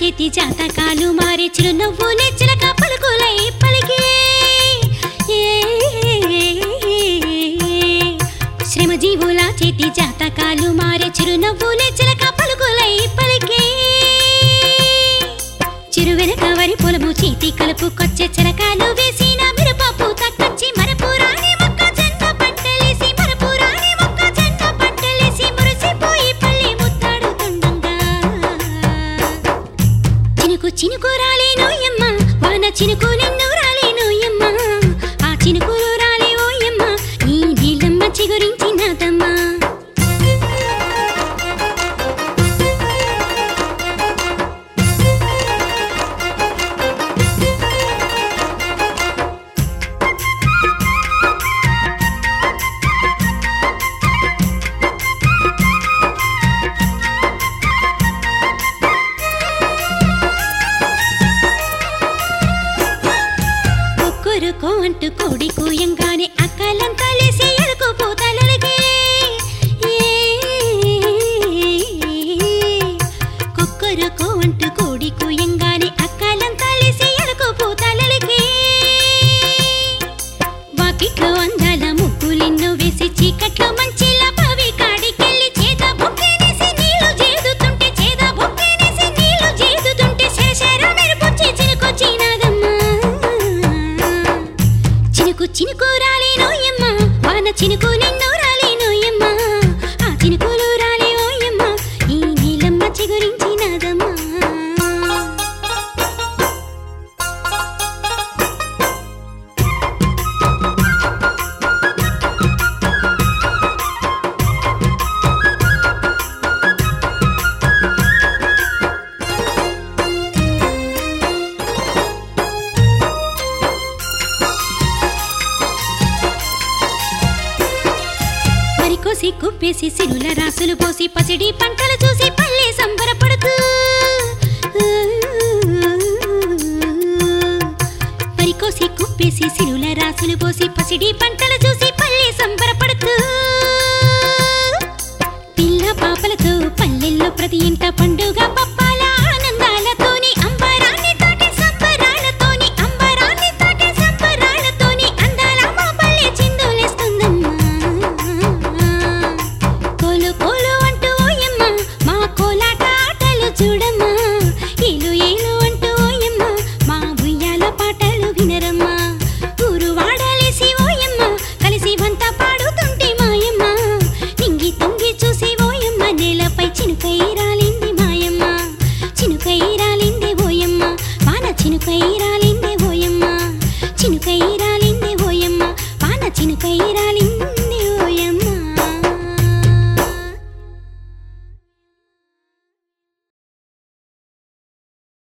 చేతి జాతకాలు మారే చిరునవ్వులే చిలక పలుకులై పలికే శ్రమజీవుల చేతి జాతకాలు మారే చిరునవ్వులే చిలక పలుకులై పలికే చిరు వెనక వరి పొలము చేతి కలుపుకొచ్చే చిలకాలు వేసిన మిరపప్పు తక్కచ్చి మరపురాని మొక్క జన్మ పంటలేసి మరపురాని మొక్క జన్మ పంటలేసి మురిసిపోయి పల్లి ముత్తాడుతుండంగా చినుకు చినుకు రాలేను ఎమ్మ వాన చినుకు నిన్ను రాలేను ఎమ్మ ఆ చినుకులు రాలే ఓ ఎమ్మ ఈ నీలమ్మ చిగురించి నాదమ్మా ఒక్కరుకో అంటూ కోడి కూయంగానే అక్కలంతా లేసి ఎలుకు పూతలలిగే కొక్కరుకో అంటూ కోడి కూయంగానే అక్కలంతా లేసి ఎలుకు పూతలలిగే వాకిట్లో అందాల ముగ్గులెన్నో వేసి చీకట్లో మంచిలా పవి కాడికెళ్ళి చేత బొక్కేనేసి నీళ్లు చేదుతుంటే చేత బొక్కేనేసి నీళ్లు చేదుతుంటే శేషర మెరుపుచ్చి చినుకొచ్చినాదమ్మా చినుకు చినుకు రాలేను ఎమ్మ వాన చినుకు నిన్ను రాలేను ఎమ్మ ఆ చినుకులు రాలే ఓ ఎమ్మ ఈ నీలమ్మ చిగురించినాదమ్మా వరికోసి కుప్పేసి సిరుల రాసులు పోసి పసిడి పంటలు చూసి పల్లె సంబరపడుతూ వరికోసి కుప్పేసి సిరుల రాసులు పోసి పసిడి పంటలు చూసి పల్లె సంబరపడుతూ పిల్ల పాపలతో పల్లెల్లో ప్రతి ఇంట పండు